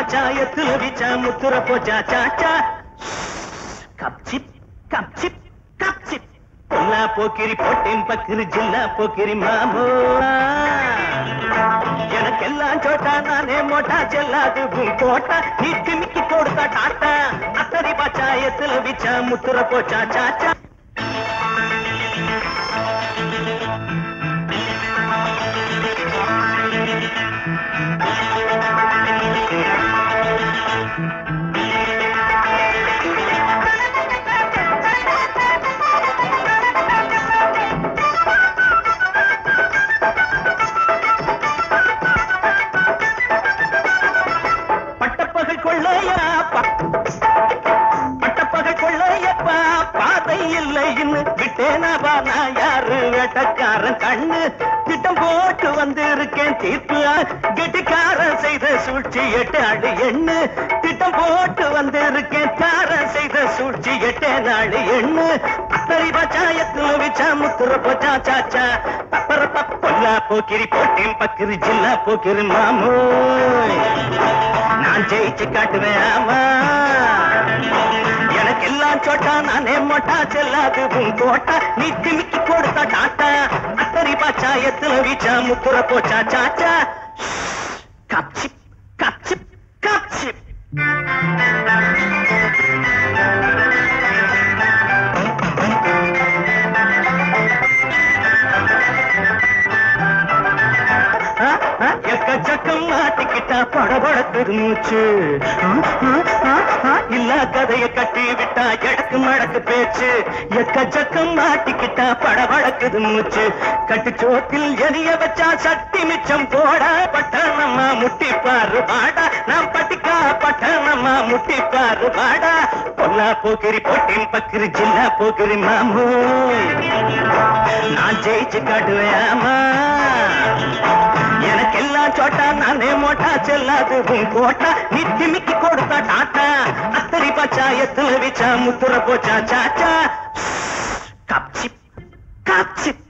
பச்சாயத்துல விச்சா முத்துற போச்சா சாச்சா கப்சிப் கப்சிப் கப்சிப் பொல்லா போக்கிரி போட்டேன் பக்கிரி ஜில்லா போக்கிரி மாமோ எனக்கெல்லாம் சோட்டா நானே மோட்டா செல்லாது உன் கோட்டா நீ திமிக்கி கொடுத்தா டாட்டா அத்தரி பச்சாயத்துல விச்சா முத்துற போச்சா சாச்சா பட்டப்பகல் கொள்ளையா பா- பட்டப்பகல் கொள்ளையப்பா பாதை இல்லைன்னு விட்டேனவா நான் யாரு வேட்டக்காரன் கண்ணு திட்டம் போட்டு வந்திருக்கேன் தீர்ப்பு கெட்டிக்காரன் செய்த சூழ்ச்சி எட்டு அடி எண்ணு திட்டம் போட்டு வந்திருக்கேன் காரன் செய்த சூழ்ச்சி எட்டு நாடு எண்ணு அத்தரி பச்சாயத்துல விச்சா முத்துற போச்சா சாச்சா பப்பர பப்பொல்லா போக்கிரி போட்டேன் பக்கிரி ஜில்லா போக்கிரி மாமோய் நான் ஜெயிச்சு காட்டுவேன் ஆமா எனக்கு எல்லாம் சோட்டா நானே மொட்டா செல்லாது உன் கோட்டா நீ திமிக்கி கொடுத்தா டாட்டா அத்தரி பாச்சாயத்துல வீச்சா முத்துற போச்சா சாச்சா கப்சிப் கப்சிப் கப்சிப் ஆ, ஆ, எக்கச்சக்கம் மாட்டிக்கிட்டா படபடக்குது மூச்சு ஆ, ஆ, ஆ, ஆ, இல்ல கதைய கட்டி விட்டா எடக்கு மடக்கு பேச்சு எக்கச்சக்கம் மாட்டிக்கிட்டா படபடக்குது மூச்சு கட்டுச்சோத்தில் எரிய வச்சா சட்டி மிச்சம் போட பட்டணமா முட்டிப்பாரு வாடா நாம் பட்டிக்கா பட்டணமா முட்டிப்பாரு வாடா பொல்லா போக்கிரி போட்டின் பக்கிரி ஜில்லா போக்கிரி மாமூ நான் ஜெயிச்சு காட்டுவேன் ஆமா எனக்கெல்லாம் சோட்டா நானே மோட்டா செல்லாது உன் கோட்டா நீ திமிக்கி கொடுத்தா டாட்டா அத்தரி பச்சாயத்துல விச்சா முத்துற போச்சா சாச்சா கப்சிப் கப்சிப்